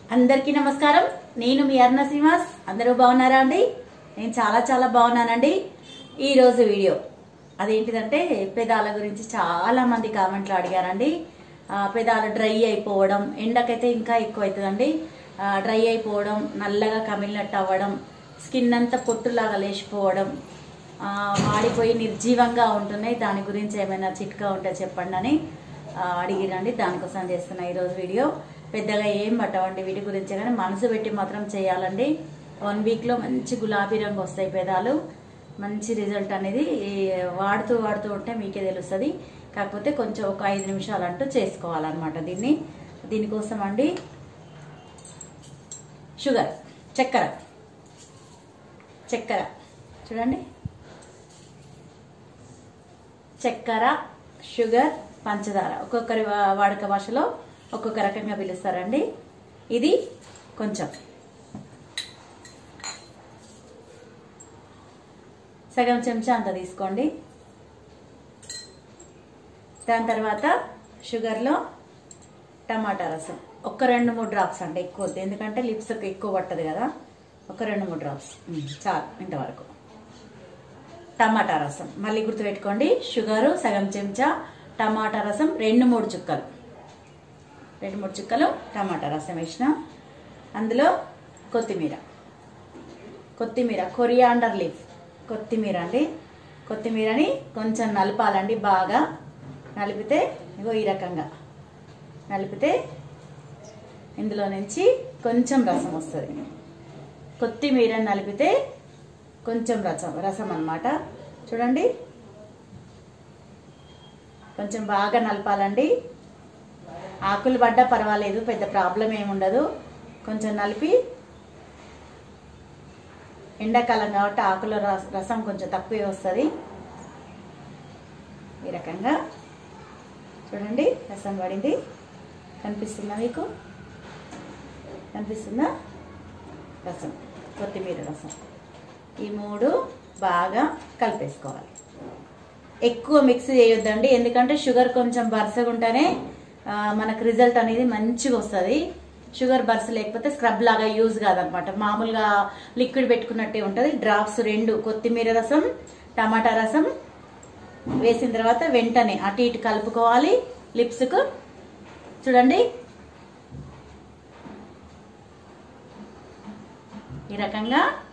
అందరికీ నమస్కారం నేను మీ అరుణ శ్రీనివాస్ అందరూ బాగున్నారా అండి నేను చాలా చాలా బాగున్నానండి ఈ రోజు వీడియో అదేంటిదంటే పెదాల గురించి చాలా మంది కామెంట్లు అడిగారండి ఆ, పెదాలు డ్రై అయిపోవడం ఎండకైతే ఇంకా ఎక్కువ అవుతుందండి ఆ, డ్రై అయిపోవడం నల్లగా కమిలినట్టు అవ్వడం స్కిన్ అంతా పొట్టులాగా లేచిపోవడం ఆ, వాడిపోయి నిర్జీవంగా ఉంటున్నాయి దాని గురించి ఏమైనా చిట్కా ఉంటే చెప్పండి అని ఆ, అడిగిరండి దానికోసం చేస్తున్నా ఈరోజు వీడియో పెద్దగా ఏం పట్టవండి వీటి గురించి కానీ మనసు పెట్టి మాత్రం చేయాలండి వన్ వీక్లో మంచి గులాబీ రంగు వస్తాయి పెదాలు మంచి రిజల్ట్ అనేది ఈ వాడుతూ వాడుతూ ఉంటే మీకే తెలుస్తుంది కాకపోతే కొంచెం ఒక ఐదు నిమిషాలు అంటూ చేసుకోవాలన్నమాట దీన్ని దీనికోసం అండి షుగర్ చక్కెర చక్కెర చూడండి చక్కెర షుగర్ పంచదార ఒక్కొక్కరి వా- వాడుక భాషలో ఒక్కొక్క రకంగా పిలుస్తారండి ఇది కొంచెం సగం చెంచా అంత తీసుకోండి దాని తర్వాత షుగర్లో టమాటా రసం ఒక్క రెండు మూడు డ్రాప్స్ అంటే ఎక్కువ వద్దు ఎందుకంటే లిప్స్ ఎక్కువ పట్టదు కదా ఒక రెండు మూడు డ్రాప్స్ ఉమ్, చాలు ఇంతవరకు టమాటా రసం మళ్ళీ గుర్తుపెట్టుకోండి షుగరు సగం చెంచా టమాటా రసం రెండు మూడు చుక్కలు రెండు మూడు చుక్కలు టమాటా రసం వేసిన అందులో కొత్తిమీర కొత్తిమీర కొరియాండర్ లీఫ్ కొత్తిమీర అండి కొత్తిమీరని కొంచెం నలపాలండి బాగా నలిపితే ఇగో ఈ రకంగా నలిపితే ఇందులో నుంచి కొంచెం రసం వస్తుంది కొత్తిమీర నలిపితే కొంచెం రసం రసం అన్నమాట చూడండి కొంచెం బాగా నలపాలండి ఆకులు పడ్డా పర్వాలేదు పెద్ద ప్రాబ్లం ఏముండదు కొంచెం నలిపి ఎండాకాలం కాబట్టి ఆకుల రస- రసం కొంచెం తక్కువే వస్తుంది ఈ రకంగా చూడండి రసం పడింది కనిపిస్తుందా మీకు కనిపిస్తుందా రసం కొత్తిమీర రసం ఈ మూడు బాగా కలిపేసుకోవాలి ఎక్కువ మిక్స్ చేయొద్దండి ఎందుకంటే షుగర్ కొంచెం బరసగా ఉంటేనే ఆ, మనకు రిజల్ట్ అనేది మంచిగా వస్తుంది షుగర్ బర్స్ లేకపోతే స్క్రబ్ లాగా యూజ్ కాదనమాట మామూలుగా లిక్విడ్ పెట్టుకున్నట్టే ఉంటుంది డ్రాప్స్ రెండు కొత్తిమీర రసం టమాటా రసం వేసిన తర్వాత వెంటనే అటు ఇటు కలుపుకోవాలి లిప్స్కు చూడండి ఈ రకంగా